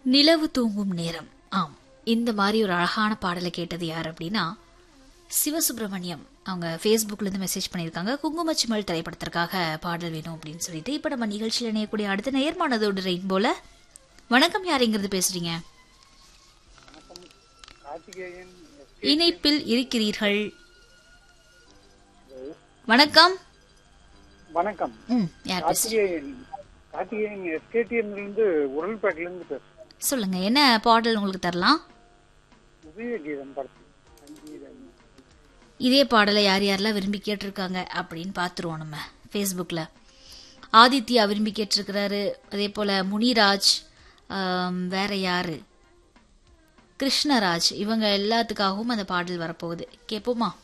நிலவு தூங்கும் நேரம் ஆம் இந்த மாதிரி ஒரு அழகான பாடலை கேட்டது யார் அப்படின்னா சிவசுப்பிரமணியம் அவங்க ஃபேஸ்புக்ல இருந்து மெசேஜ் பண்ணியிருக்காங்க குங்குமச்சிமல் திரைப்படத்திற்காக பாடல் வேணும் அப்படின்னு சொல்லிட்டு இப்போ நம்ம நிகழ்ச்சியில் இணையக்கூடிய அடுத்த நேர்மானதோடு ரெயின் போல வணக்கம் யாருங்கிறது பேசுறீங்க கார்த்திகேயன் இணைப்பில் இருக்கிறீர்கள் வணக்கம் வணக்கம் ம் யார் பேசுறீங்க கார்த்திகேயன் கார்த்திகேயன் எஸ்கேடிஎம்ல இருந்து உருள்பேட்டில இருந்து பேசுறேன் சொல்லுங்க என்ன பாடல் உங்களுக்கு தரலாம் உதய கீதம் படத்தில் சங்கீதம் இதே பாடலை யார் யாரெல்லாம் விரும்பி கேட்டிருக்காங்க அப்படின்னு பார்த்துருவோம் நம்ம ஃபேஸ்புக்கில் ஆதித்யா விரும்பி கேட்டிருக்கிறாரு அதே போல் முனிராஜ் ஆம், வேற யாரு கிருஷ்ணராஜ் இவங்க எல்லாத்துக்காகவும் அந்த பாடல் வரப்போகுது கேட்போமா